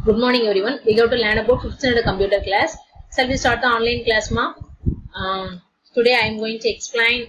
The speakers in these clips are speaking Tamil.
Good morning everyone. We go to learn about 5th standard computer class. Shall we start the online class ma? Um, today I am going to explain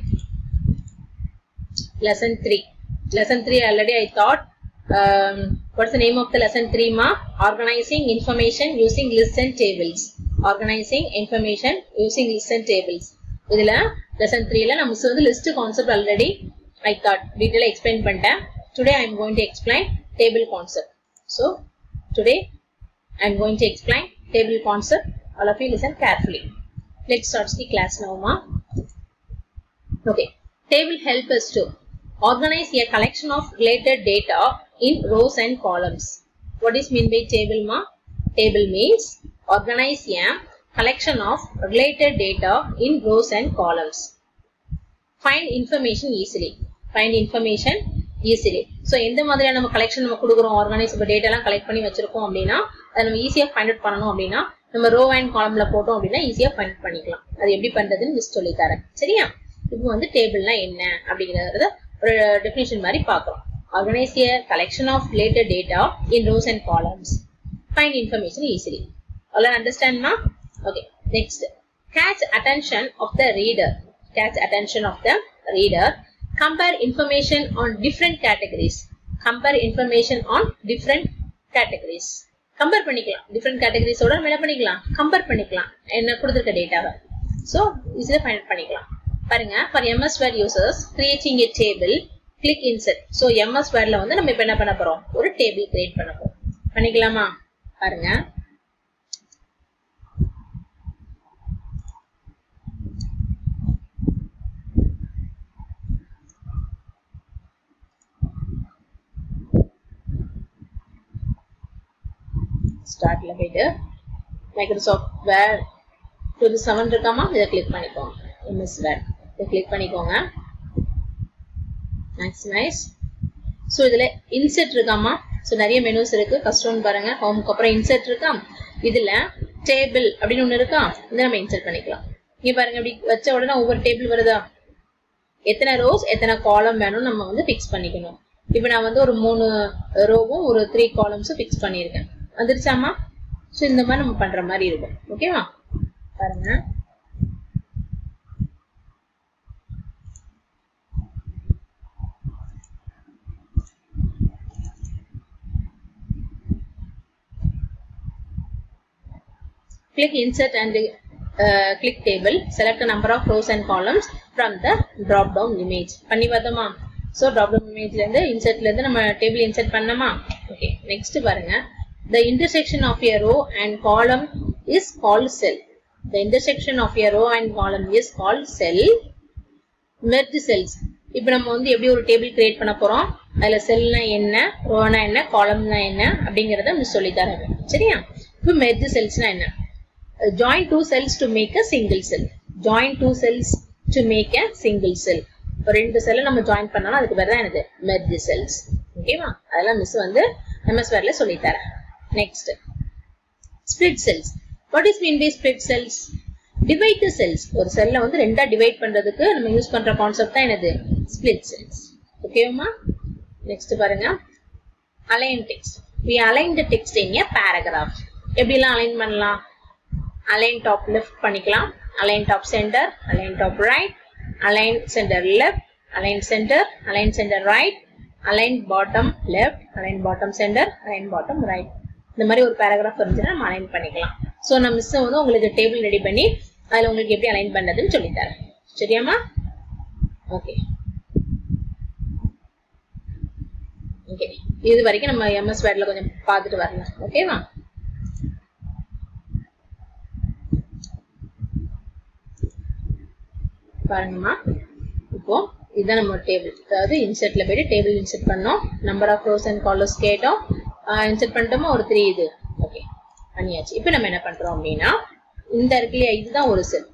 lesson 3. Lesson 3 already I thought. Um, what's the name of the lesson 3 ma? Organizing information using lists and tables. Organizing information using lists and tables. இதுல lesson 3ல நம்ம வந்து list concept already I thought detail explain பண்ணிட்டேன். Today I am going to explain table concept. So today I am going to explain table concept. All of you listen carefully. Let's start the class now, ma. Okay. Table help us to organize a collection of related data in rows and columns. What is mean by table, ma? Table means organize a collection of related data in rows and columns. Find information easily. Find information easily. So எந்த மாதிரியான நம்ம கலெக்ஷன் நம்ம கொடுக்குறோம் ஆர்கனைஸ் இப்போ டேட்டாலாம் கலெக்ட் பண்ணி வச்சிருக்கோம் அப்படின்னா அதை நம்ம ஈஸியாக ஃபைண்ட் அவுட் பண்ணணும் அப்படின்னா நம்ம ரோ அண்ட் காலம்ல போட்டோம் அப்படின்னா ஈஸியாக ஃபைண்ட் பண்ணிக்கலாம் அது எப்படி பண்றதுன்னு மிஸ் சொல்லி தரேன் சரியா இப்போ வந்து டேபிள்னா என்ன அப்படிங்கறத ஒரு டெஃபினேஷன் மாதிரி பார்க்கலாம் organize a collection of related data in rows and columns find information easily அவ்வளோ அண்டர்ஸ்டாண்ட்மா okay next catch attention of the reader catch attention of the reader compare information on different categories compare information on different categories compare பண்ணிக்கலாம் டிஃப்ரெண்ட் கேட்டகரிஸோட நம்ம என்ன பண்ணிக்கலாம் கம்பேர் பண்ணிக்கலாம் என்ன கொடுத்துருக்க டேட்டாவை ஸோ ஈஸியாக ஃபைண்ட் பண்ணிக்கலாம் பாருங்க for MS Word users creating a table click insert so MS வேர்ட்ல வந்து நம்ம இப்போ என்ன பண்ண போறோம் ஒரு டேபிள் கிரியேட் பண்ண போறோம் பண்ணிக்கலாமா பாருங்க ஸ்டார்ட்ல போயிட்டு மைக்ரோசாஃப்ட் வேர் டூ செவன் இருக்காமா இதை கிளிக் பண்ணிக்கோங்க எம்எஸ் வேர் இதை கிளிக் பண்ணிக்கோங்க மேக்ஸிமைஸ் ஸோ இதில் இன்செட் இருக்காமா ஸோ நிறைய மெனூஸ் இருக்கு ஃபர்ஸ்ட் ஒன் பாருங்க ஹோமுக்கு அப்புறம் இன்செட் இருக்கா இதில் டேபிள் அப்படின்னு ஒன்று இருக்கா இதை நம்ம இன்செர்ட் பண்ணிக்கலாம் இங்கே பாருங்க இப்படி வச்ச உடனே ஒவ்வொரு டேபிள் வருதா எத்தனை ரோஸ் எத்தனை காலம் வேணும்னு நம்ம வந்து ஃபிக்ஸ் பண்ணிக்கணும் இப்போ நான் வந்து ஒரு மூணு ரோவும் ஒரு த்ரீ காலம்ஸும் ஃபிக்ஸ் பண்ணியிருக்கேன் வந்துருச்சாமா ஸோ இந்த மாதிரி நம்ம பண்ற மாதிரி இருக்கும் ஓகேவா பாருங்க click insert and uh, click table select a number of rows and columns from the drop down image பண்ணி பார்த்தோமா ஸோ drop down imageல இருந்து insertல இருந்து நம்ம டேபிள் insert பண்ணோமா ஓகே நெக்ஸ்ட் பாருங்க the intersection of a row and column is called cell the intersection of a row and column is called cell merge cells இப்போ நம்ம வந்து எப்படி ஒரு டேபிள் கிரியேட் பண்ண போறோம் அதுல செல்னா என்ன ரோனா என்ன காலம்னா என்ன அப்படிங்கறத நம்ம சொல்லி தரேன் சரியா இப்போ மெர்ஜ் செல்ஸ்னா என்ன join two cells to make a single cell join two cells to make a single cell ரெண்டு செல்லை நம்ம ஜாயின் பண்ணாலும் அதுக்கு பேர் தான் எனக்கு மெர்ஜ் செல்ஸ் ஓகேவா அதெல்லாம் மிஸ் வந்து எம்எஸ் வேர்ல சொல்லி தரேன் next split cells what is mean by split cells divide cells ஒரு செல்லை வந்து ரெண்டா டிவைட் பண்றதுக்கு நம்ம யூஸ் பண்ற கான்செப்ட் தான் என்னது ஸ்பிளிட் செல்ஸ் ஓகேவா நெக்ஸ்ட் பாருங்க align text we align the text in a paragraph எப்படிலாம் அலைன் பண்ணலாம் அலைன் டாப் லெஃப்ட் பண்ணிக்கலாம் align top center align top right align center left align center align center right align bottom left align bottom center align bottom right இந்த மாதிரி ஒரு பேராகிராஃப் இருந்துச்சுன்னா நம்ம அலைன் பண்ணிக்கலாம் ஸோ நான் மிஸ் வந்து உங்களுக்கு டேபிள் ரெடி பண்ணி அதில் உங்களுக்கு எப்படி அலைன் பண்ணதுன்னு சொல்லித்தரேன் சரியாம்மா ஓகே ஓகே இது வரைக்கும் நம்ம எம்எஸ் வேர்டில் கொஞ்சம் பார்த்துட்டு வரலாம் ஓகேவா பாருங்கம்மா இப்போ இதுதான் நம்ம டேபிள் அதாவது இன்செர்ட்ல போயிட்டு டேபிள் இன்செர்ட் பண்ணோம் number of rows and columns கேட்டோம் இன்செர்ட் பண்ணிட்டோமா ஒரு த்ரீ இது ஓகே பண்ணியாச்சு இப்போ நம்ம என்ன பண்றோம் அப்படின்னா இந்த இருக்கு இல்லையா இதுதான் ஒரு செல்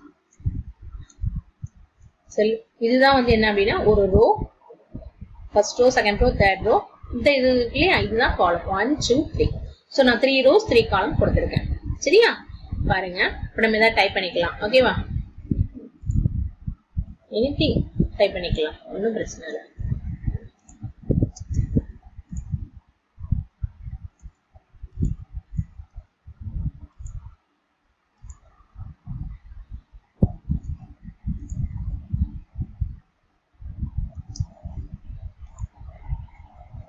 செல் இதுதான் வந்து என்ன அப்படின்னா ஒரு row first row second row third row இந்த இது இருக்கு இல்லையா இதுதான் column one two three so நான் த்ரீ ரோஸ் த்ரீ காலம் கொடுத்துருக்கேன் சரியா பாருங்க இப்போ நம்ம இதை டைப் பண்ணிக்கலாம் ஓகேவா எனிதிங் டைப் பண்ணிக்கலாம் ஒன்றும் பிரச்சனை இல்லை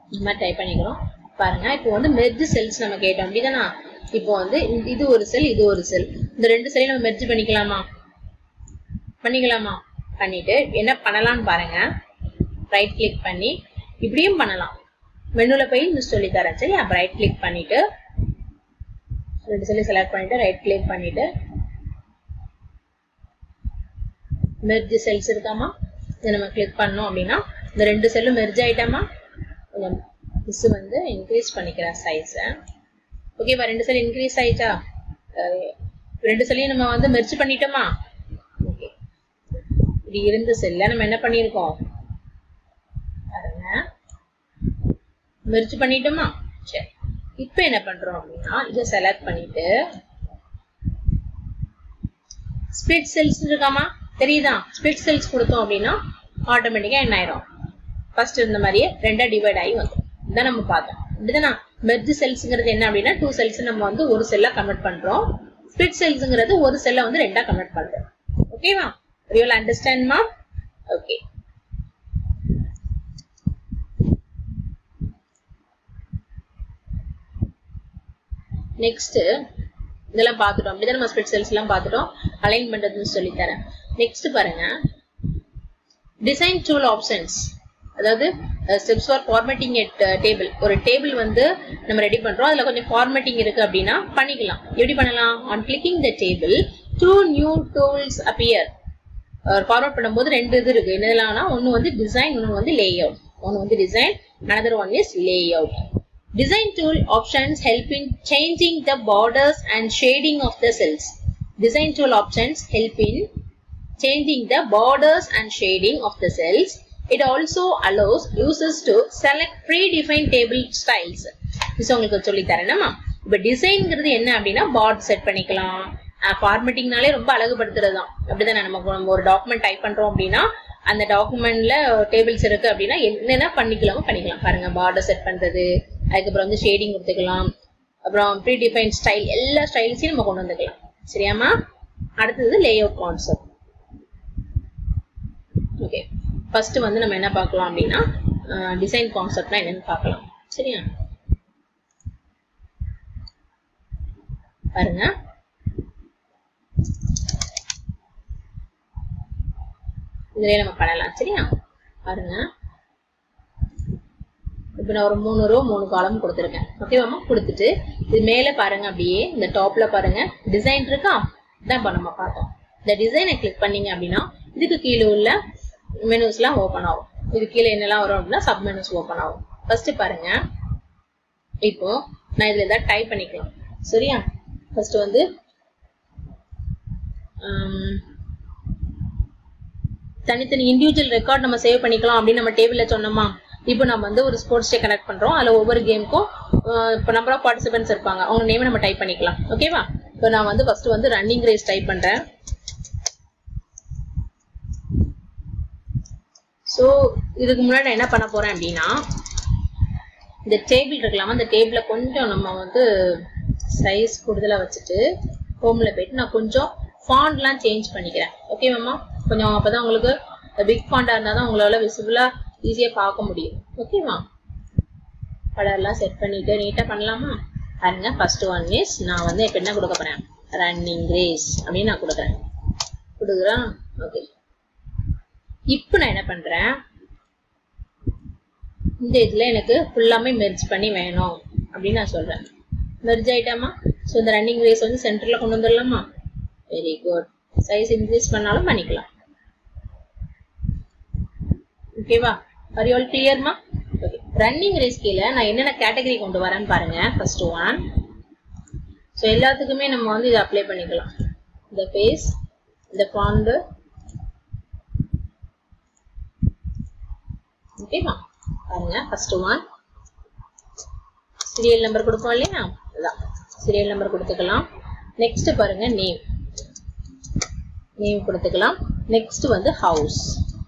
இந்த மாதிரி டைப் பண்ணிக்கிறோம் பாருங்க இப்போ வந்து மெர்ஜ் செல்ஸ் நம்ம கேட்டோம் அப்படிதானா இப்போ வந்து இந்த- இது ஒரு செல் இது ஒரு செல் இந்த ரெண்டு செல்லையும் நம்ம மெர்ஜ் பண்ணிக்கலாமா பண்ணிக்கலாமா பண்ணிட்டு என்ன பண்ணலாம்னு பாருங்க ரைட் கிளிக் பண்ணி இப்படியும் பண்ணலாம் மெனுல போய் மிஸ் சொல்லி தரேன் சரி அப்ப ரைட் கிளிக் பண்ணிட்டு ரெண்டு செல்லி செலக்ட் பண்ணிட்டு ரைட் கிளிக் பண்ணிட்டு மெர்ஜ் செல்ஸ் இருக்காமா இதை நம்ம கிளிக் பண்ணோம் அப்படின்னா இந்த ரெண்டு செல்லும் மெர்ஜ் ஆயிட்டாமா கொஞ்சம் மிஸ் வந்து இன்க்ரீஸ் பண்ணிக்கிறேன் சைஸை ஓகேவா ரெண்டு செல் இன்க்ரீஸ் ஆயிட்டா அஹ் ரெண்டு செல்லையும் நம்ம வந்து மெர்ஜ் பண்ணிட்டோமா ஓகே இப்படி இருந்த செல்ல நம்ம என்ன பண்ணியிருக்கோம் பாருங்க மெர்ஜ் பண்ணிட்டோமா சரி இப்போ என்ன பண்றோம் அப்படின்னா இதை செலக்ட் பண்ணிட்டு ஸ்பிளிட் செல்ஸ் இருக்காமா தெரியுதா ஸ்பிளிட் செல்ஸ் கொடுத்தோம் அப்படின்னா ஆட்டோமேட்டிக்கா என்ன ஆயிரும் ஃபர்ஸ்ட் இருந்த மாதிரியே ரெண்டா டிவைட் ஆகி வந்துடும் இதான் நம்ம பார்த்தோம் இப்படிதானா மெர்ஜ் செல்ஸ்ங்கிறது என்ன அப்படின்னா டூ செல்ஸ் நம்ம வந்து ஒரு செல்லா கன்வெர்ட் பண்றோம் ஸ்பிளிட் செல்ஸ்ங்கிறது ஒரு செல்லை வந்து ரெண்டா கன்வெர்ட் பண்றோம் ஓகேவா யூ வில் அண்டர்ஸ்டாண்ட்மா ஓகே நெக்ஸ்ட் இதெல்லாம் பார்த்துட்டோம் அப்படிதான் நம்ம ஸ்பிளிட் செல்ஸ் எல்லாம் பார்த்துட்டோம் அலைன் பண்றதுன்னு சொல்லி தரேன் நெக்ஸ்ட் பாருங்க டிசைன் டூல் ஆப்ஷன்ஸ் அதாவது ஸ்டெப்ஸ் ஃபார் ஃபார்மேட்டிங் எட் டேபிள் ஒரு டேபிள் வந்து நம்ம ரெடி பண்றோம் அதுல கொஞ்சம் ஃபார்மேட்டிங் இருக்கு அப்படின்னா பண்ணிக்கலாம் எப்படி பண்ணலாம் on clicking the table two new tools appear forward பண்ணும்போது ரெண்டு இது இருக்கு என்னதுலாம்னா ஒன்னு வந்து டிசைன் ஒன்னு வந்து லே அவுட் ஒன்னு வந்து design another one is layout Design tool options help in changing the borders and shading of the cells. Design tool options help in changing the borders and shading of the cells. It also allows users to select predefined table styles. இது உங்களுக்கு சொல்லி தரேனமா இப்ப டிசைன்ங்கிறது என்ன அப்படின்னா பார்ட் செட் பண்ணிக்கலாம் ஃபார்மேட்டிங்னாலே ரொம்ப அழகுபடுத்துறது தான் அப்படிதானே நம்ம நம்ம ஒரு டாக்குமெண்ட் டைப் பண்றோம் அப்படின்னா அந்த டாக்குமெண்ட்ல டேபிள்ஸ் இருக்கு அப்படின்னா என்னென்ன பண்ணிக்கலாமோ பண்ணிக்கலாம் பாருங்க பார்டர் செட் பண்றது அதுக்கப்புறம் வந்து ஷேடிங் கொடுத்துக்கலாம் அப்புறம் ப்ரீ டிஃபைன் ஸ்டைல் எல்லா ஸ்டைல்ஸையும் நம்ம கொண்டு வந்துக்கலாம் சரியாமா அடுத்தது layout concept okay first வந்து நம்ம என்ன பார்க்கலாம் அப்படின்னா டிசைன் கான்செப்ட்னா என்னன்னு பார்க்கலாம் சரியா பாருங்க இதுலயே நம்ம பண்ணலாம் சரியா பாருங்க இப்போ நான் ஒரு மூணு ரோ மூணு காலம் கொடுத்துருக்கேன் ஓகேவாமா கொடுத்துட்டு இது மேலே பாருங்க அப்படியே இந்த டாப்ல பாருங்க டிசைன் இருக்கா இதான் இப்போ நம்ம பார்த்தோம் இந்த டிசைனை கிளிக் பண்ணீங்க அப்படின்னா இதுக்கு கீழே உள்ள மெனுஸ்லாம் ஓப்பன் ஆகும் இது கீழே என்னெல்லாம் வரும் அப்படின்னா சப் மெனுஸ் ஓப்பன் ஆகும் ஃபர்ஸ்ட் பாருங்க இப்போ நான் இதுல ஏதாவது டைப் பண்ணிக்கலாம் சரியா ஃபர்ஸ்ட் வந்து ஆம், தனித்தனி இண்டிவிஜுவல் ரெக்கார்ட் நம்ம சேவ் பண்ணிக்கலாம் அப்படின்னு நம்ம டேபிள்ல சொன்னோமா இப்போ நம்ம வந்து ஒரு ஸ்போர்ட்ஸ் டே கனெக்ட் பண்றோம் அதுல ஒவ்வொரு கேமுக்கும் இப்போ நம்பர் ஆஃப் பார்ட்டிசிபென்ட்ஸ் இருப்பாங்க அவங்க நேம் நம்ம டைப் பண்ணிக்கலாம் ஓகேவா இப்போ நான் வந்து ஃபர்ஸ்ட் வந்து ரன்னிங் ரேஸ் டைப் பண்றேன் ஸோ இதுக்கு முன்னாடி நான் என்ன பண்ண போறேன் அப்படின்னா இந்த டேபிள் இருக்கலாமா இந்த டேபிள கொஞ்சம் நம்ம வந்து சைஸ் கூடுதலா வச்சுட்டு ஹோம்ல போயிட்டு நான் கொஞ்சம் ஃபாண்ட்லாம் சேஞ்ச் பண்ணிக்கிறேன் ஓகே மேமா கொஞ்சம் அப்பதான் உங்களுக்கு பிக் ஃபாண்டா இருந்தா தான் உங்களால விசிபிளா ஈஸியா பார்க்க முடியும் ஓகேவா கலர்லாம் செட் பண்ணிட்டு நீட்டா பண்ணலாமா பாருங்க ஃபர்ஸ்ட் ஒன் இஸ் நான் வந்து இப்போ என்ன கொடுக்க போறேன் ரன்னிங் ரேஸ் அப்படின்னு நான் கொடுக்குறேன் கொடுக்குறேன் ஓகே இப்போ நான் என்ன பண்றேன் இந்த இதுல எனக்கு ஃபுல்லாமே மெர்ஜ் பண்ணி வேணும் அப்படின்னு நான் சொல்றேன் மெர்ஜ் ஆயிட்டாமா ஸோ இந்த ரன்னிங் ரேஸ் வந்து சென்டர்ல கொண்டு வந்துடலாமா வெரி குட் சைஸ் இன்க்ரீஸ் பண்ணாலும் பண்ணிக்கலாம் ஓகேவா ஆர் யூ ஆல் கிளியர்மா ஓகே ரன்னிங் ரேஸ் கீழே நான் என்னென்ன கேட்டகரி கொண்டு வரேன்னு பாருங்க ஃபர்ஸ்ட் ஒன் ஸோ எல்லாத்துக்குமே நம்ம வந்து இதை அப்ளை பண்ணிக்கலாம் இந்த ஃபேஸ் இந்த ஃபாண்டு ஓகேவா பாருங்க ஃபர்ஸ்ட் ஒன் சீரியல் நம்பர் கொடுப்போம் இல்லையா அதான் சீரியல் நம்பர் கொடுத்துக்கலாம் நெக்ஸ்ட் பாருங்க நேம் நேம் கொடுத்துக்கலாம் நெக்ஸ்ட் வந்து ஹவுஸ்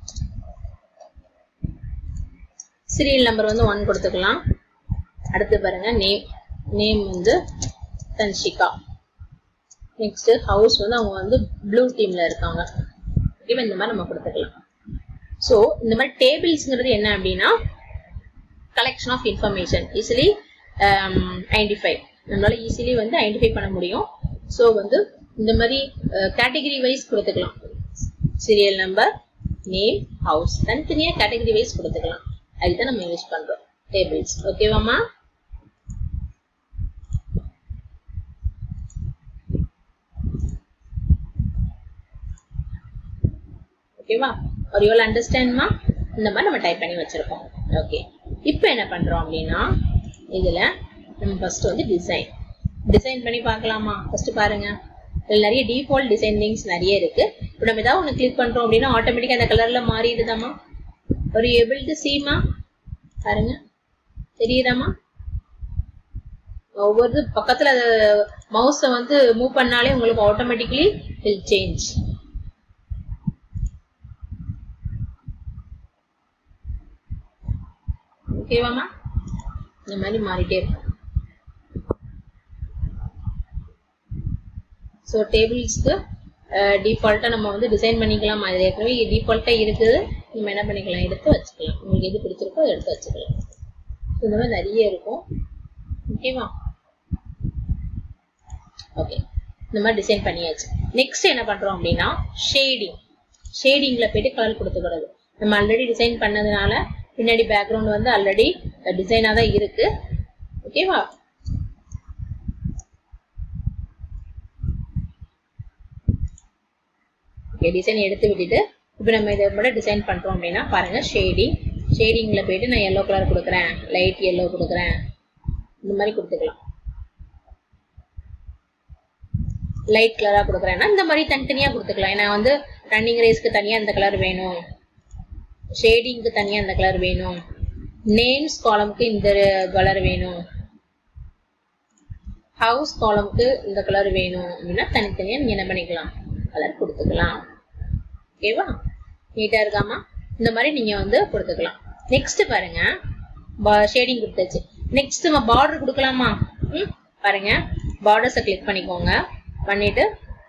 சீரியல் நம்பர் வந்து ஒன் கொடுத்துக்கலாம் அடுத்து பாருங்க நேம் நேம் வந்து தன்ஷிகா நெக்ஸ்ட் ஹவுஸ் வந்து அவங்க வந்து ப்ளூ டீம்ல இருக்காங்க ஓகேவா இந்த மாதிரி நம்ம கொடுத்துக்கலாம் ஸோ இந்த மாதிரி டேபிள்ஸ்ங்கிறது என்ன அப்படின்னா collection of information easily identify நம்மளால ஈஸிலி வந்து ஐடென்டிஃபை பண்ண முடியும் ஸோ வந்து இந்த மாதிரி கேட்டகரி வைஸ் கொடுத்துக்கலாம் சீரியல் நம்பர் நேம் ஹவுஸ் தனித்தனியா கேட்டகரி வைஸ் கொடுத்துக்கலாம் அதுதான் நம்ம யூஸ் பண்றோம் டேபிள்ஸ் ஓகேவாமா ஓகேவா ஒரு யூல் அண்டர்ஸ்டாண்ட்மா இந்த மாதிரி நம்ம டைப் பண்ணி வச்சிருக்கோம் ஓகே இப்போ என்ன பண்றோம் அப்படின்னா இதுல நம்ம ஃபர்ஸ்ட் வந்து டிசைன் டிசைன் பண்ணி பார்க்கலாமா ஃபர்ஸ்ட் பாருங்க இதுல நிறைய டிஃபால்ட் டிசைனிங்ஸ் நிறைய இருக்கு இப்போ நம்ம ஏதாவது ஒன்று கிளிக் பண்றோம் அப்படின்னா ஆட்டோமேட்டிக்கா அந்த கலர்ல மாறிடுதாமா ஒரு ஏபிள் டு சீமா பாருங்க தெரியுதாமா ஒவ்வொரு பக்கத்துல மவுஸை வந்து மூவ் பண்ணாலே உங்களுக்கு ஆட்டோமேட்டிக்லி வில் சேஞ்ச் ஓகேவாமா இந்த மாதிரி மாறிட்டே இருக்கும் ஸோ டேபிள்ஸ்க்கு டிஃபால்ட்டாக நம்ம வந்து டிசைன் பண்ணிக்கலாம் அது ஏற்கனவே டிஃபால்ட்டாக இருக்குது நம்ம என்ன பண்ணிக்கலாம் எடுத்து வச்சுக்கலாம் உங்களுக்கு எது பிடிச்சிருக்கோ அதை எடுத்து வச்சுக்கலாம் இந்த மாதிரி நிறைய இருக்கும் ஓகேவா ஓகே இந்த மாதிரி டிசைன் பண்ணியாச்சு நெக்ஸ்ட் என்ன பண்றோம் அப்படின்னா ஷேடிங் ஷேடிங்ல போயிட்டு கலர் கொடுத்துக்கிறது நம்ம ஆல்ரெடி டிசைன் பண்ணதுனால பின்னாடி பேக்ரவுண்ட் வந்து ஆல்ரெடி டிசைனா தான் இருக்கு ஓகேவா ஓகே டிசைன் எடுத்து விட்டுட்டு இப்போ நம்ம இதை மட்டும் டிசைன் பண்றோம் அப்படின்னா பாருங்க ஷேடிங் ஷேடிங்ல போயிட்டு நான் எல்லோ கலர் கொடுக்குறேன் லைட் எல்லோ கொடுக்குறேன் இந்த மாதிரி கொடுத்துக்கலாம் லைட் கலரா கொடுக்குறேன்னா இந்த மாதிரி தனித்தனியா கொடுத்துக்கலாம் ஏன்னா வந்து ரன்னிங் ரேஸ்க்கு தனியா இந்த கலர் வேணும் ஷேடிங்க்கு தனியா இந்த கலர் வேணும் நேம்ஸ் காலம்க்கு இந்த கலர் வேணும் ஹவுஸ் காலம்க்கு இந்த கலர் வேணும் அப்படின்னா தனித்தனியா நீங்க என்ன பண்ணிக்கலாம் கலர் கொடுத்துக்கலாம் ஓகேவா நீட்டா இருக்காமா இந்த மாதிரி நீங்க வந்து கொடுத்துக்கலாம் நெக்ஸ்ட் பாருங்க ஷேடிங் கொடுத்தாச்சு நெக்ஸ்ட் நம்ம பார்டர் கொடுக்கலாமா ம் பாருங்க பார்டர்ஸை கிளிக் பண்ணிக்கோங்க பண்ணிட்டு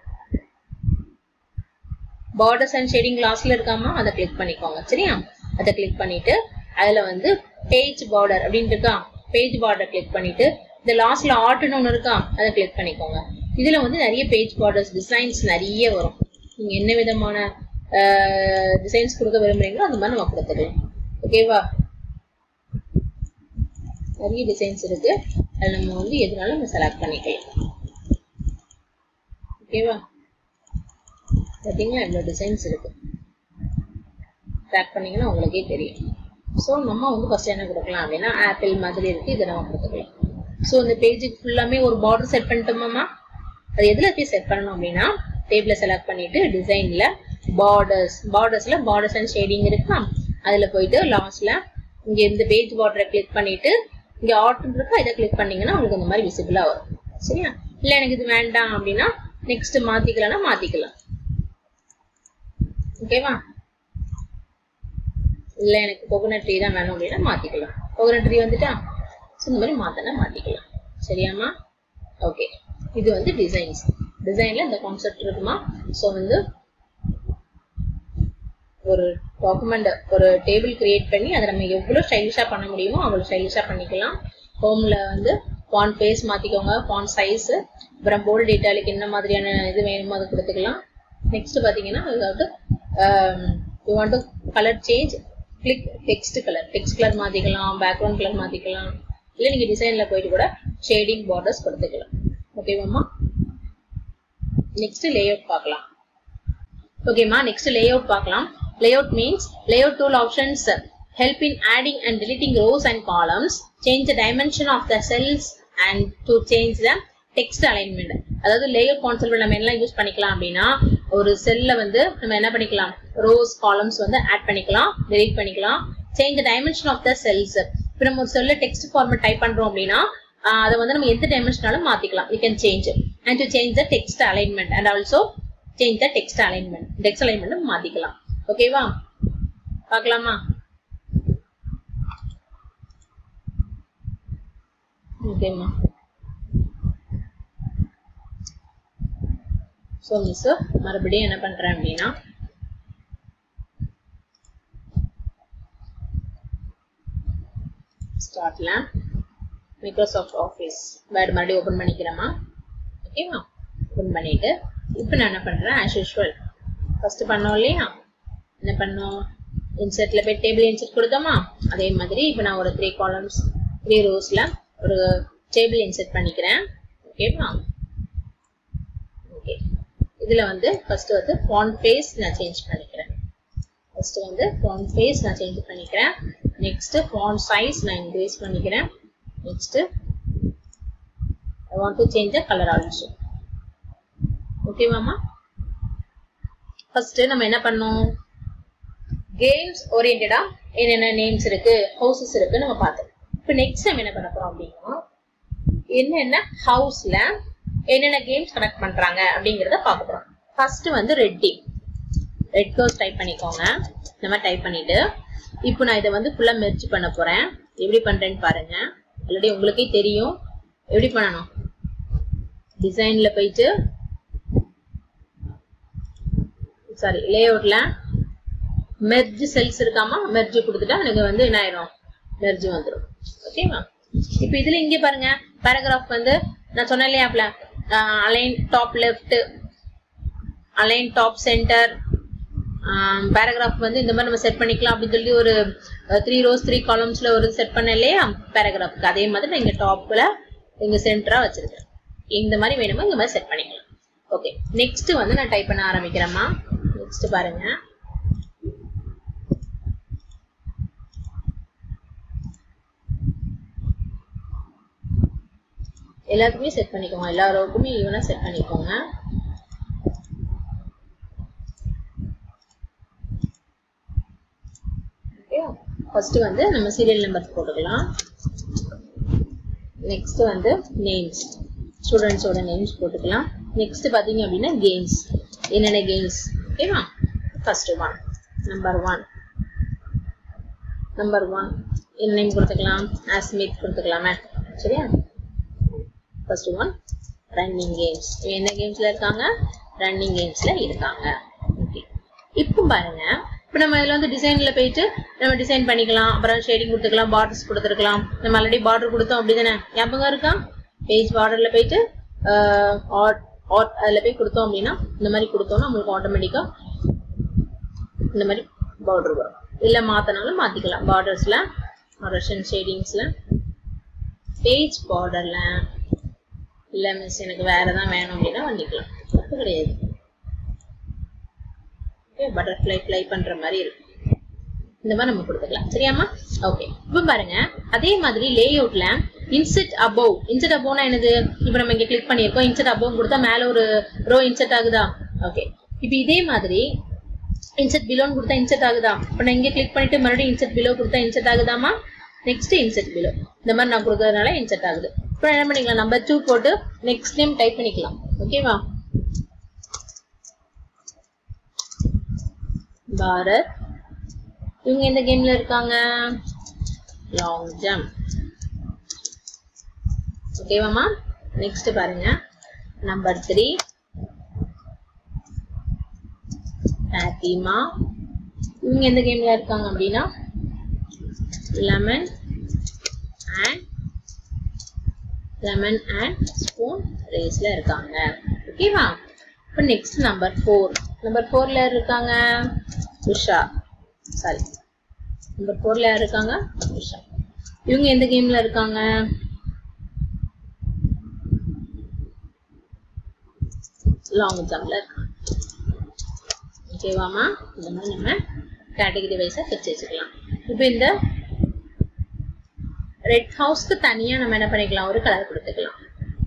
பார்டர்ஸ் அண்ட் ஷேடிங் லாஸ்ட்ல இருக்காமா அதை கிளிக் பண்ணிக்கோங்க சரியா அதை கிளிக் பண்ணிட்டு அதுல வந்து பேஜ் பார்டர் அப்படின்னு இருக்கா பேஜ் பார்டர் கிளிக் பண்ணிட்டு இந்த லாஸ்ட்ல ஆர்ட்னு ஒன்று இருக்கா அதை கிளிக் பண்ணிக்கோங்க இதுல வந்து நிறைய பேஜ் பார்டர்ஸ் டிசைன்ஸ் நிறைய வரும் நீங்க என்ன விதமான டிசைன்ஸ் கொடுக்க விரும்புறீங்களோ அந்த மாதிரி நம்ம கொடுத்துக்கலாம் ஓகேவா நிறைய டிசைன்ஸ் இருக்கு அதில் நம்ம வந்து எதுனாலும் நம்ம செலக்ட் பண்ணிக்கலாம் ஓகேவா பார்த்தீங்களா இவ்வளோ டிசைன்ஸ் இருக்கு ட்ராக் பண்ணீங்கன்னா உங்களுக்கே தெரியும் ஸோ நம்ம வந்து ஃபர்ஸ்ட் என்ன கொடுக்கலாம் அப்படின்னா ஆப்பிள் மாதிரி இருக்கு இதை நம்ம கொடுத்துக்கலாம் ஸோ இந்த பேஜுக்கு ஃபுல்லாமே ஒரு பார்டர் செட் பண்ணிட்டோமாமா அது எதில் போய் செட் பண்ணணும் அப்படின்னா டேபிள செலக்ட் பண்ணிட்டு டிசைன்ல பார்டர்ஸ் பார்டர்ஸ்ல பார்டர்ஸ் அண்ட் ஷேடிங் இருக்கா அதுல போயிட்டு லாஸ்ட்ல இங்க இந்த பேஜ் பார்டரை கிளிக் பண்ணிட்டு இங்க ஆர்ட் இருக்கா இதை கிளிக் பண்ணீங்கன்னா உங்களுக்கு இந்த மாதிரி விசிபிளா வரும் சரியா இல்ல எனக்கு இது வேண்டாம் அப்படின்னா நெக்ஸ்ட் மாத்திக்கலாம்னா மாத்திக்கலாம் ஓகேவா இல்ல எனக்கு கோகோனட் ட்ரீ தான் வேணும் அப்படின்னா மாத்திக்கலாம் கோகோனட் ட்ரீ வந்துட்டா ஸோ இந்த மாதிரி மாத்தினா மாத்திக்கலாம் சரியாமா ஓகே இது வந்து டிசைன்ஸ் டிசைன்ல இந்த கான்செப்ட் இருக்குமா ஸோ வந்து ஒரு டாக்குமெண்ட் ஒரு டேபிள் கிரியேட் பண்ணி அதை நம்ம எவ்வளோ ஸ்டைலிஷாக பண்ண முடியுமோ அவ்வளோ ஸ்டைலிஷாக பண்ணிக்கலாம் ஹோமில் வந்து ஃபான் பேஸ் மாற்றிக்கோங்க ஃபான் சைஸு அப்புறம் போல்ட் டீட்டாலுக்கு என்ன மாதிரியான இது வேணுமோ அதை கொடுத்துக்கலாம் நெக்ஸ்ட் பார்த்தீங்கன்னா அதாவது you want to colour change click text colour text colour மாற்றிக்கலாம் பேக்ரவுண்ட் கலர் மாற்றிக்கலாம் இல்லை நீங்கள் டிசைனில் போயிட்டு கூட ஷேடிங் பார்டர்ஸ் கொடுத்துக்கலாம் ஓகேவாம்மா நெக்ஸ்ட் லேஅவுட் பார்க்கலாம் ஓகேம்மா நெக்ஸ்ட் லேஅவுட் பார்க்கலாம் layout means layout tool options help in adding and deleting rows and columns change the dimension of the cells and to change the text alignment அதாவது லேயர் கான்செப்ட் நம்ம என்ன யூஸ் பண்ணிக்கலாம் அப்படின்னா ஒரு செல்ல வந்து நம்ம என்ன பண்ணிக்கலாம் ரோஸ் காலம்ஸ் வந்து ஆட் பண்ணிக்கலாம் delete பண்ணிக்கலாம் change dimension of the cells இப்போ நம்ம ஒரு செல்ல டெக்ஸ்ட் ஃபார்மேட் டைப் பண்றோம் அப்படின்னா அதை வந்து நம்ம எந்த டைமென்ஷனாலும் மாத்திக்கலாம் you can change and to change the text alignment and also change the text alignment text alignment மாத்திக்கலாம் ஓகேவா பார்க்கலாமா ஓகேம்மா ஸோ மிஸ் மறுபடியும் என்ன பண்றேன் அப்படின்னா ஸ்டார்ட்ல மைக்ரோசாஃப்ட் ஆஃபீஸ் வேர்டு மறுபடியும் ஓப்பன் பண்ணிக்கிறேமா ஓகேவா ஓப்பன் பண்ணிட்டு இப்போ நான் என்ன பண்ணுறேன் ஆஸ் யூஷுவல் ஃபர்ஸ்ட் பண்ணோம் இல்லையா என்ன பண்ணோம் இன்சர்ட்ல போய் டேபிள் இன்சர்ட் கொடுத்தோமா அதே மாதிரி இப்போ நான் ஒரு த்ரீ காலம்ஸ் த்ரீ ரோஸ்ல ஒரு டேபிள் இன்சர்ட் பண்ணிக்கிறேன் ஓகேவா ஓகே இதுல வந்து ஃபர்ஸ்ட் வந்து ஃபாண்ட் ஃபேஸ் நான் சேஞ்ச் பண்ணிக்கிறேன் ஃபர்ஸ்ட் வந்து ஃபாண்ட் ஃபேஸ் நான் சேஞ்ச் பண்ணிக்கிறேன் நெக்ஸ்ட் ஃபாண்ட் சைஸ் நான் இன்க்ரீஸ் பண்ணிக்கிறேன் next I want to change the colour also ஓகேவாமா ஃபர்ஸ்ட் நம்ம என்ன பண்ணோம் கேம்ஸ் ஓரியன்டா என்னென்ன நேம்ஸ் இருக்கு ஹவுசஸ் இருக்கு நம்ம பார்த்தோம் இப்போ நெக்ஸ்ட் டைம் என்ன பண்ண போறோம் அப்படின்னா என்னென்ன ஹவுஸ்ல என்னென்ன கேம்ஸ் கனெக்ட் பண்றாங்க அப்படிங்கறத பார்க்க போறோம் ஃபர்ஸ்ட் வந்து ரெட் டீம் ரெட் கர்ஸ் டைப் பண்ணிக்கோங்க இந்த மாதிரி டைப் பண்ணிட்டு இப்போ நான் இதை வந்து ஃபுல்லா மெர்ஜ் பண்ண போறேன் எப்படி பண்றேன்னு பாருங்க ஆல்ரெடி உங்களுக்கே தெரியும் எப்படி பண்ணணும் டிசைன்ல போயிட்டு சாரி லே அவுட்ல மெர்ஜ் செல்ஸ் இருக்காமா மெர்ஜ் கொடுத்துட்டா எனக்கு வந்து என்ன ஆயிரும் மெர்ஜ் வந்துடும் ஓகேவா இப்போ இதுல இங்க பாருங்க பேராகிராஃப் வந்து நான் சொன்னேன் இல்லையாப்ல align top left align top center paragraph வந்து இந்த மாதிரி நம்ம செட் பண்ணிக்கலாம் அப்படின்னு சொல்லி ஒரு த்ரீ ரோஸ் த்ரீ காலம்ஸ்ல ஒரு செட் பண்ண இல்லையா பேராகிராஃப்க்கு அதே மாதிரி நான் இங்க டாப்ல இங்க சென்டரா வச்சிருக்கேன் இந்த மாதிரி வேணுமோ இந்த மாதிரி செட் பண்ணிக்கலாம் ஓகே நெக்ஸ்ட் வந்து நான் டைப் பண்ண ஆரம்பிக்கிறேம்மா நெக்ஸ்ட் பாருங்க எல்லாத்துக்குமே செட் பண்ணிக்கோங்க எல்லாருக்குமே ஈவனா செட் பண்ணிக்கோங்க ஃபர்ஸ்ட் வந்து நம்ம சீரியல் நம்பர் போட்டுக்கலாம் நெக்ஸ்ட் வந்து நேம்ஸ் ஸ்டூடெண்ட்ஸோட நேம்ஸ் போட்டுக்கலாம் நெக்ஸ்ட் பார்த்தீங்க அப்படின்னா கேம்ஸ் என்னென்ன கேம்ஸ் ஓகேவா first one number one number one என்ன நேம் கொடுத்துக்கலாம் ஆஸ்மித் கொடுத்துக்கலாமே சரியா ஃபர்ஸ்ட் ஒன் ரன்னிங் கேம்ஸ் என்ன கேம்ஸ்ல இருக்காங்க ரன்னிங் கேம்ஸ்ல இருக்காங்க ஓகே இப்போ பாருங்க இப்போ நம்ம இதில் வந்து டிசைன்ல போயிட்டு நம்ம டிசைன் பண்ணிக்கலாம் அப்புறம் ஷேடிங் கொடுத்துக்கலாம் பார்டர்ஸ் கொடுத்துருக்கலாம் நம்ம ஆல்ரெடி பார்டர் கொடுத்தோம் அப்படி தானே ஞாபகம் இருக்கா பேஜ் பார்டர்ல போயிட்டு ஆட் ஆட் அதில் போய் கொடுத்தோம் அப்படின்னா இந்த மாதிரி கொடுத்தோம்னா நம்மளுக்கு ஆட்டோமேட்டிக்கா இந்த மாதிரி பார்டர் வரும் இல்லை மாற்றினாலும் மாற்றிக்கலாம் பார்டர்ஸில் ரஷன் ஷேடிங்ஸில் பேஜ் பார்டரில் இல்லை மிஸ் எனக்கு வேற தான் வேணும் அப்படின்னா பண்ணிக்கலாம் தப்பு கிடையாது ஓகே பட்டர்ஃப்ளை ஃப்ளை பண்ற மாதிரி இருக்கும் இந்த மாதிரி நம்ம கொடுத்துக்கலாம் சரியாமா ஓகே இப்போ பாருங்க அதே மாதிரி லே அவுட்ல இன்செட் அபவ் இன்செட் அபவ்னா என்னது இப்போ நம்ம இங்க கிளிக் பண்ணியிருக்கோம் இன்செட் அபவ் கொடுத்தா மேல ஒரு ரோ இன்செட் ஆகுதா ஓகே இப்போ இதே மாதிரி இன்செட் பிலோன்னு கொடுத்தா இன்செட் ஆகுதா இப்போ நான் இங்க கிளிக் பண்ணிட்டு மறுபடியும் இன்செட் பிலோ கொடுத்தா இன்செட் ஆகுதாமா நெக்ஸ்ட் இன்செட் பிலோ இந்த மாதிரி நான் கொடுக்கறதுனால இன்செட் ஆகுது இப்போ என்ன பண்ணிக்கலாம் நம்பர் டூ போட்டு நெக்ஸ்ட் நேம் டைப் பண்ணிக்கலாம் ஓகேவா பாரத் இவங்க எந்த கேம்ல இருக்காங்க லாங் ஜம்ப் ஓகேவாமா நெக்ஸ்ட் பாருங்க நம்பர் த்ரீ பாத்திமா இவங்க எந்த கேம்ல இருக்காங்க அப்படின்னா lemon and lemon and spoon ரேஸ்ல இருக்காங்க ஓகேவா இப்போ நெக்ஸ்ட் நம்பர் ஃபோர் நம்பர் ஃபோர்ல இருக்காங்க உஷா சாரி நம்பர் ஃபோர்ல யார் இருக்காங்க உஷா இவங்க எந்த கேம்ல இருக்காங்க லாங் ஜம்ப்ல இருக்காங்க ஓகேவாமா இந்த மாதிரி நம்ம கேட்டகரி வைஸா பிரிச்சு வச்சுக்கலாம் இப்போ இந்த ரெட் ஹவுஸ்க்கு தனியா நம்ம என்ன பண்ணிக்கலாம் ஒரு கலர் கொடுத்துக்கலாம்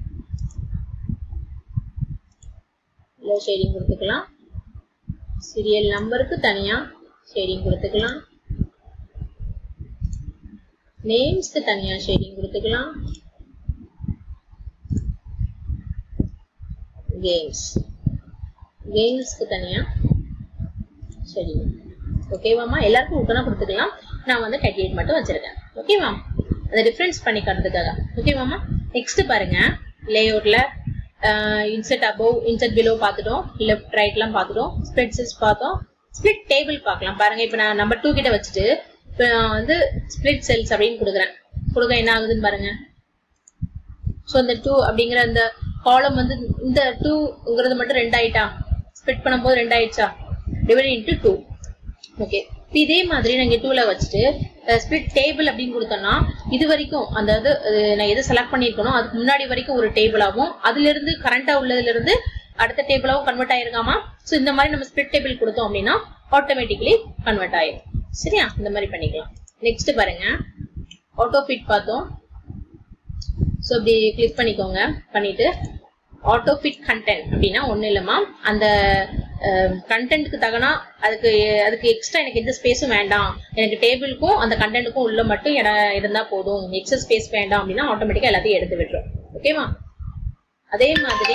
இல்லை ஷேடிங் கொடுத்துக்கலாம் சீரியல் நம்பருக்கு தனியா ஷேடிங் கொடுத்துக்கலாம் நேம்ஸ்க்கு தனியா ஷேடிங் கொடுத்துக்கலாம் கேம்ஸ் கேம்ஸ்க்கு தனியா ஷேடிங் ஓகேவாமா எல்லாருக்கும் ஊக்கனா கொடுத்துக்கலாம் நான் வந்து தேர்ட்டி எயிட் மட்டும் வச்சிருக்கேன் ஓகேவா அதை டிஃபரன்ஸ் பண்ணி காட்டுறதுக்காக ஓகேவாமா நெக்ஸ்ட் பாருங்க லேஅவுட்ல இன்செட் அபவ் இன்செட் பிலோ பார்த்துட்டோம் லெஃப்ட் ரைட்லாம் பார்த்துட்டோம் ஸ்ப்ளிட் செல்ஸ் பார்த்தோம் ஸ்ப்ளிட் டேபிள் பார்க்கலாம் பாருங்க இப்போ நான் நம்பர் டூ கிட்ட வச்சுட்டு இப்போ நான் வந்து ஸ்ப்ளிட் செல்ஸ் அப்படின்னு கொடுக்குறேன் கொடுக்க என்ன ஆகுதுன்னு பாருங்க ஸோ இந்த டூ அப்படிங்கிற அந்த காலம் வந்து இந்த டூங்கிறது மட்டும் ரெண்டு ஆயிட்டா ஸ்ப்ளிட் பண்ணும்போது ரெண்டு ஆயிடுச்சா டிவைட் இன்ட்டு டூ ஓகே இதே மாதிரி நாங்க டூல வச்சுட்டு ஸ்பிளிட் டேபிள் அப்படின்னு கொடுத்தோம்னா இது வரைக்கும் அதாவது அஹ், நான் எதை செலக்ட் பண்ணியிருக்கணும் அதுக்கு முன்னாடி வரைக்கும் ஒரு டேபிளாகவும் அதுல இருந்து கரண்டா உள்ளதுல இருந்து அடுத்த டேபிளாவும் கன்வெர்ட் ஆயிருக்காமா ஸோ இந்த மாதிரி நம்ம ஸ்பிளிட் டேபிள் கொடுத்தோம் அப்படின்னா ஆட்டோமேட்டிக்கலி கன்வெர்ட் ஆயிரும் சரியா இந்த மாதிரி பண்ணிக்கலாம் நெக்ஸ்ட் பாருங்க ஆட்டோ ஃபிட் பார்த்தோம் ஸோ இப்படி கிளிக் பண்ணிக்கோங்க பண்ணிட்டு ஆட்டோ ஃபிட் கண்டென்ட் அப்படின்னா ஒன்றும் இல்லைம்மா அந்த கண்டென்ட்க்கு தகனா அதுக்கு அதுக்கு எக்ஸ்ட்ரா எனக்கு எந்த ஸ்பேஸும் வேண்டாம் எனக்கு டேபிளுக்கும் அந்த கண்டென்ட்டுக்கும் உள்ள மட்டும் இடம் இருந்தால் போதும் எக்ஸ்ட்ரா ஸ்பேஸ் வேண்டாம் அப்படின்னா ஆட்டோமேட்டிக்காக எல்லாத்தையும் எடுத்து விட்டுரும் ஓகேவா அதே மாதிரி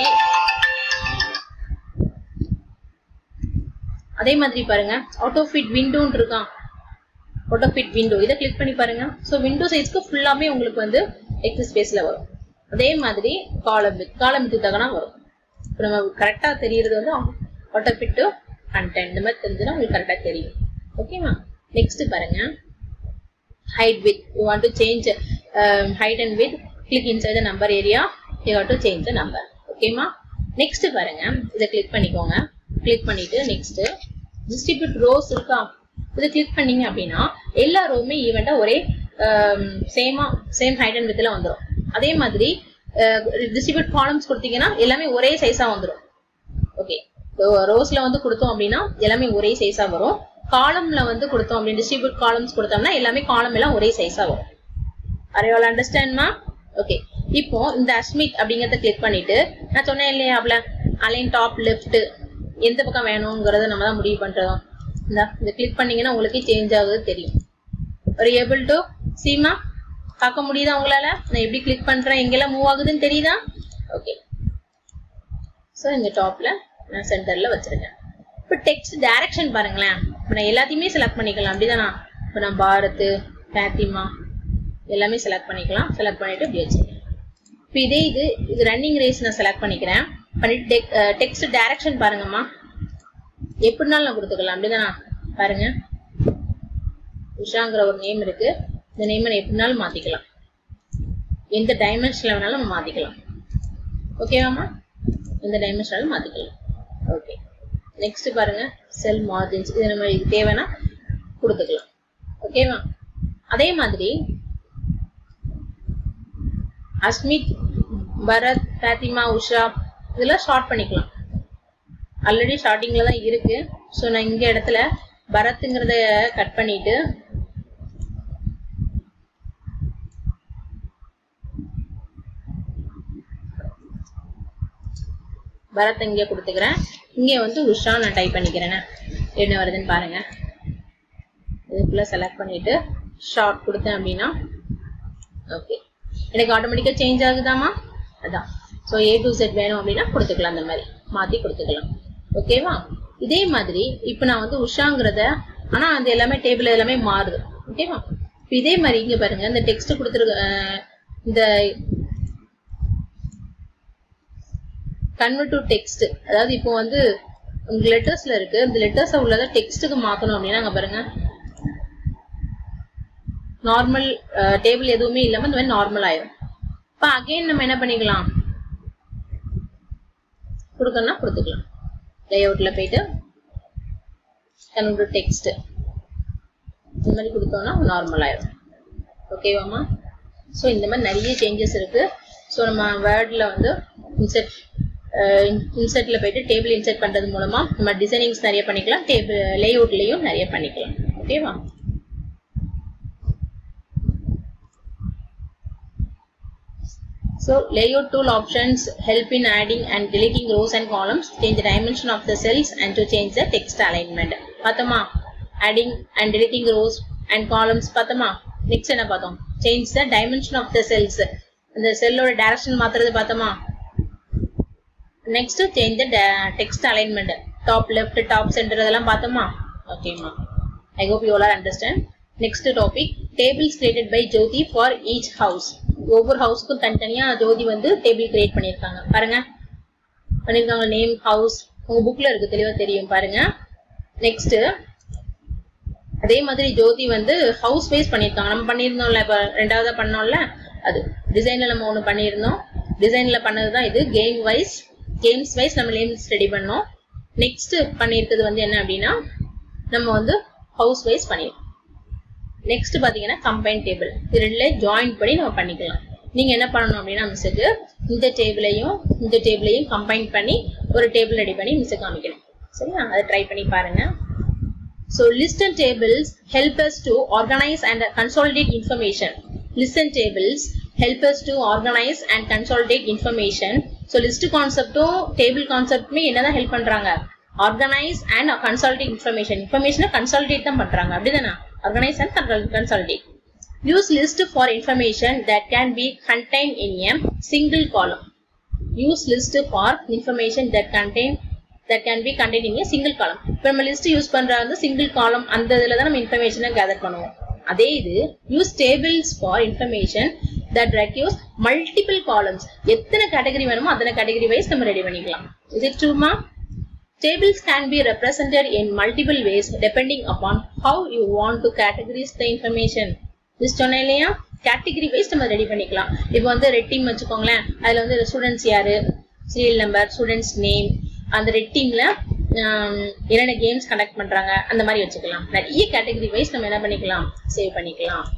அதே மாதிரி பாருங்க ஆட்டோ ஃபிட் விண்டோன்னு இருக்கான் ஆட்டோ ஃபிட் விண்டோ இதை கிளிக் பண்ணி பாருங்க ஸோ விண்டோ சைஸ்க்கு ஃபுல்லாமே உங்களுக்கு வந்து எக்ஸ் ஸ்பேஸ்ல வரும் அதே மாதிரி காலம் வித் காலம் வித்து தகனா வரும் இப்போ நம்ம கரெக்டாக தெரியுறது வந்து ஆட்டோ ஃபிட் கண்டென்ட் இந்த மாதிரி தெரிஞ்சுன்னா உங்களுக்கு கரெக்டாக தெரியும் ஓகேவா நெக்ஸ்ட் பாருங்க height width you want to change um, height and width click inside the number area you have to change the number ஓகேமா நெக்ஸ்ட் பாருங்க இதை கிளிக் பண்ணிக்கோங்க கிளிக் பண்ணிட்டு நெக்ஸ்ட் டிஸ்ட்ரிபியூட் ரோஸ் இருக்கா இதை கிளிக் பண்ணீங்க அப்படின்னா எல்லா ரோவுமே ஈவெண்டா ஒரே சேமா சேம் ஹைட் அண்ட் வித்ல வந்துடும் அதே மாதிரி டிஸ்ட்ரிபியூட் காலம்ஸ் கொடுத்தீங்கன்னா எல்லாமே ஒரே சைஸா வந்துடும் ஓகே ரோஸ்ல வந்து கொடுத்தோம் அப்படின்னா எல்லாமே ஒரே சைஸா வரும் காலம்ல வந்து கொடுத்தோம் அப்படின்னு டிஸ்ட்ரிபியூட் காலம்ஸ் கொடுத்தோம்னா எல்லாமே காலம் எல்லாம் ஒரே சைஸா வரும் அரே ஆல் அண்டர்ஸ்டாண்ட்மா ஓகே இப்போ இந்த அஸ்மித் அப்படிங்கறத கிளிக் பண்ணிட்டு நான் சொன்னேன் இல்லையா அவள அலைன் டாப் லெஃப்ட் எந்த பக்கம் வேணுங்கிறத நம்ம தான் முடிவு பண்றோம் இந்த இதை கிளிக் பண்ணீங்கன்னா உங்களுக்கே சேஞ்ச் ஆகுது தெரியும் ஒரு ஏபிள் டு சீமா பார்க்க முடியுதா உங்களால நான் எப்படி கிளிக் பண்றேன் எங்கெல்லாம் மூவ் ஆகுதுன்னு தெரியுதா ஓகே ஸோ இந்த டாப்ல நான் சென்டர்ல வச்சிருக்கேன் இப்போ டெக்ஸ்ட் டைரக்ஷன் பாருங்களேன் இப்போ நான் எல்லாத்தையுமே செலக்ட் பண்ணிக்கலாம் அப்படிதானா இப்போ நான் பாரத் ஃபேத்திமா எல்லாமே செலக்ட் பண்ணிக்கலாம் செலக்ட் பண்ணிட்டு இப்படி வச்சிருக்கேன் இப்போ இதே இது இது ரன்னிங் ரேஸ் நான் செலக்ட் பண்ணிக்கிறேன் பண்ணிட்டு டெக்ஸ்ட் டைரக்ஷன் பாருங்கம்மா எப்படினாலும் நான் கொடுத்துக்கலாம் அப்படிதானா பாருங்க உஷாங்கிற ஒரு நேம் இருக்கு இந்த நேமை நான் எப்படினாலும் மாத்திக்கலாம் எந்த டைமென்ஷன்ல வேணாலும் நம்ம மாத்திக்கலாம் ஓகேவாம்மா எந்த டைமென்ஷனாலும் மாத்திக்கலாம் ஓகே நெக்ஸ்ட் பாருங்க செல் மார்ஜின்ஸ் இது நம்ம இது தேவைன்னா கொடுத்துக்கலாம் ஓகேவா அதே மாதிரி அஸ்மித் பரத் ஃபாத்திமா உஷா இதெல்லாம் ஷார்ட் பண்ணிக்கலாம் ஆல்ரெடி ஷார்ட்டிங்ல தான் இருக்கு ஸோ நான் இங்க இடத்துல பரத்துங்கிறத கட் பண்ணிட்டு பரத் இங்கே கொடுத்துக்கிறேன் இங்கே வந்து உஷா நான் டைப் பண்ணிக்கிறேன் என்ன வருதுன்னு பாருங்க இதுக்குள்ள செலக்ட் பண்ணிட்டு ஷார்ட் கொடுத்தேன் அப்படின்னா ஓகே எனக்கு ஆட்டோமேட்டிக்காக சேஞ்ச் ஆகுதாமா அதான் ஸோ ஏ டு செட் வேணும் அப்படின்னா கொடுத்துக்கலாம் அந்த மாதிரி மாற்றி கொடுத்துக்கலாம் ஓகேவா இதே மாதிரி இப்போ நான் வந்து உஷாங்கிறத ஆனால் அந்த எல்லாமே டேபிள் எல்லாமே மாறுது ஓகேவா இப்போ இதே மாதிரி இங்கே பாருங்க இந்த டெக்ஸ்ட் கொடுத்துருக்க அஹ், இந்த கன்வெர்ட் டு டெக்ஸ்ட் அதாவது இப்போ வந்து உங்க லெட்டர்ஸ்ல இருக்கு இந்த லெட்டர்ஸை உள்ளதை டெக்ஸ்ட்டுக்கு மாத்தணும் அப்படின்னா அங்க பாருங்க நார்மல் டேபிள் எதுவுமே இல்லாம இந்த மாதிரி நார்மல் ஆயிரும் இப்போ அகைன் நம்ம என்ன பண்ணிக்கலாம் கொடுக்கணும்னா கொடுத்துக்கலாம் லேஅவுட்ல போயிட்டு கன்வெர்ட் டு டெக்ஸ்ட் இந்த மாதிரி கொடுத்தோம்னா நார்மல் ஆயிரும் ஓகேவாம்மா ஸோ இந்த மாதிரி நிறைய சேஞ்சஸ் இருக்கு ஸோ நம்ம வேர்டில் வந்து இன்செர்ட் இன்செர்ட்ல போயிட்டு டேபிள் இன்செர்ட் பண்றது மூலமா நம்ம டிசைனிங்ஸ் நிறைய பண்ணிக்கலாம் டேபிள் லேஅவுட்லயும் நிறைய பண்ணிக்கலாம் ஓகேவா So layout tool options help in adding and deleting rows and columns, change the dimension of the cells and to change the text alignment. பார்த்தோமா adding and deleting rows and columns பார்த்தோமா next என்ன பார்த்தோம் change the dimension of the cells அந்த செல்லோட டைரக்ஷன் மாத்துறது பார்த்தோமா next change the text alignment top left top center இதெல்லாம் பார்த்தோமா ஓகேம்மா I hope you all understand next topic tables created by Jyothi for each house ஒவ்வொரு ஹவுஸ்க்கும் தனித்தனியா ஜோதி வந்து டேபிள் கிரியேட் பண்ணியிருக்காங்க பாருங்க பண்ணியிருக்காங்க நேம் ஹவுஸ் உங்க புக்ல இருக்கு தெளிவா தெரியும் பாருங்க நெக்ஸ்ட் அதே மாதிரி ஜோதி வந்து ஹவுஸ் வைஸ் பண்ணியிருக்காங்க நம்ம பண்ணியிருந்தோம்ல இப்போ ரெண்டாவதா பண்ணோம்ல அது டிசைன்ல நம்ம ஒன்று பண்ணியிருந்தோம் டிசைன்ல பண்ணது தான் இது கேம் வைஸ் கேம்ஸ் வைஸ் நம்ம நேம்ஸ் ரெடி பண்ணோம் நெக்ஸ்ட் பண்ணியிருக்கிறது வந்து என்ன அப்படின்னா நம்ம வந்து ஹவுஸ் வைஸ் பண்ணியிருக்கோம் நெக்ஸ்ட் பாத்தீங்கன்னா கம்பைன் டேபிள் இது ரெண்டுல ஜாயின் பண்ணி நம்ம பண்ணிக்கலாம் நீங்க என்ன பண்ணணும் அப்படின்னா மிஸ்ஸுக்கு இந்த டேபிளையும் இந்த டேபிளையும் கம்பைன் பண்ணி ஒரு டேபிள் ரெடி பண்ணி மிஸ்ஸுக்கு காமிக்கணும் சரியா அதை ட்ரை பண்ணி பாருங்க so list and tables help us to organize and consolidate information list and tables help us to organize and consolidate information so list கான்செப்டும் டேபிள் கான்செப்டுமே என்னதான் ஹெல்ப் பண்றாங்க ஆர்கனைஸ் அண்ட் கன்சாலிடேட் இன்ஃபர்மேஷன் இன்ஃபர்மேஷனை கன்சாலிடேட் தான் பண்றாங்க அப்படிதானே organize and consolidate use list for information that can be contained in a single column use list for information that contain that can be contained in a single column இப்போ நம்ம லிஸ்ட் யூஸ் பண்ற வந்து சிங்கிள் காலம் அந்த இதுல தான் நம்ம இன்ஃபர்மேஷனை கேதர் பண்ணுவோம் அதே இது use tables for information that requires multiple columns எத்தனை கேட்டகரி வேணுமோ அத்தனை கேட்டகரி வைஸ் நம்ம ரெடி பண்ணிக்கலாம் இஸ் இட் ட்ரூமா Tables can be represented in multiple ways depending upon how you want to categorize the information. List சொன்னேன் இல்லையா கேட்டகரி வைஸ் நம்ம ரெடி பண்ணிக்கலாம் இப்போ வந்து ரெட் டீம் வச்சுக்கோங்களேன் அதுல வந்து ஸ்டூடெண்ட்ஸ் யாரு சீரியல் நம்பர் ஸ்டூடெண்ட்ஸ் நேம் அந்த ரெட் டீம்ல என்னென்ன கேம்ஸ் கண்டக்ட் பண்றாங்க அந்த மாதிரி வச்சுக்கலாம் நிறைய கேட்டகரி வைஸ் நம்ம என்ன பண்ணிக்கலாம் சேவ் பண்ணிக்கலாம்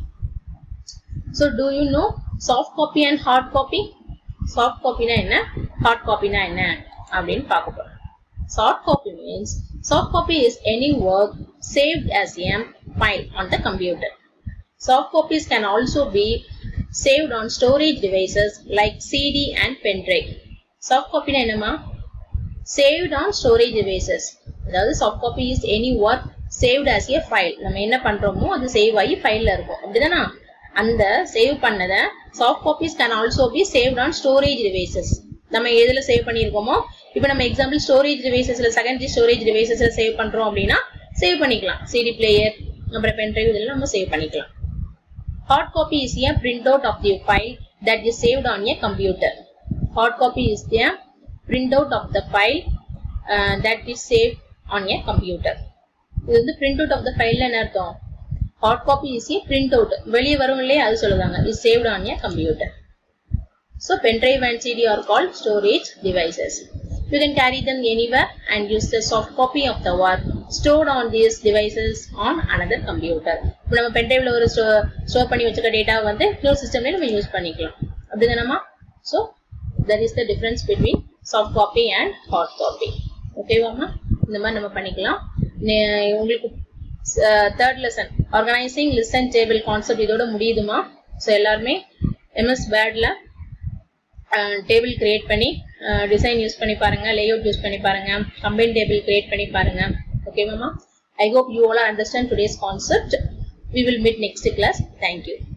so do you know soft copy and hard copy soft காப்பினா என்ன ஹார்ட் காப்பினா என்ன அப்படின்னு பார்க்க போறோம் Soft copy means soft copy is any work saved as a file on the computer. Soft copies can also be saved on storage devices like CD and pen drive. Soft copy என்னமா saved on storage devices. அதாவது soft copy is any work saved as a file. நம்ம என்ன பண்றோமோ அது சேவ் ஆகி ஃபைல்ல இருக்கும் அப்படிதானா அந்த சேவ் பண்ணத soft copies can also be saved on storage devices நம்ம எதுல சேவ் பண்ணியிருக்கோமோ இப்போ நம்ம எக்ஸாம்பிள் ஸ்டோரேஜ் டிவைசஸ்ல செகண்டரி ஸ்டோரேஜ் டிவைசஸ்ல சேவ் பண்றோம் அப்படின்னா சேவ் பண்ணிக்கலாம் சிடி பிளேயர் அப்புறம் பென் டிரைவ் இதெல்லாம் நம்ம சேவ் பண்ணிக்கலாம் hard copy is a print out of the file that is saved on a computer hard copy is a print out of the file that is save on a computer இது வந்து பிரிண்ட் அவுட் ஆஃப் த ஃபைல்ல என்ன அர்த்தம் hard copy is a print out வெளியே வரும் இல்லையா அது சொல்லுவாங்க is saved on a computer So pen drive and CD are called storage devices. You can carry them anywhere and use the soft copy of the work stored on these devices on another computer. இப்போ நம்ம பென் டிரைவ்ல ஒரு ஸ்டோர் பண்ணி வச்சுக்க டேட்டா வந்து இன்னொரு சிஸ்டம்ல நம்ம யூஸ் பண்ணிக்கலாம் அப்படிதானமா so that is the difference between soft copy and hard copy ஓகேவாமா இந்த மாதிரி நம்ம பண்ணிக்கலாம் உங்களுக்கு third lesson organising lesson table concept இதோட முடியுதுமா ஸோ எல்லாருமே எம்எஸ் பேட்ல டேபிள் கிரியேட் பண்ணி டிசைன் யூஸ் பண்ணி பாருங்க லேஅவுட் யூஸ் பண்ணி பாருங்க கம்பைன் டேபிள் கிரியேட் பண்ணி பாருங்க ஓகேவாமா I hope you all understand today's concept we will meet next class thank you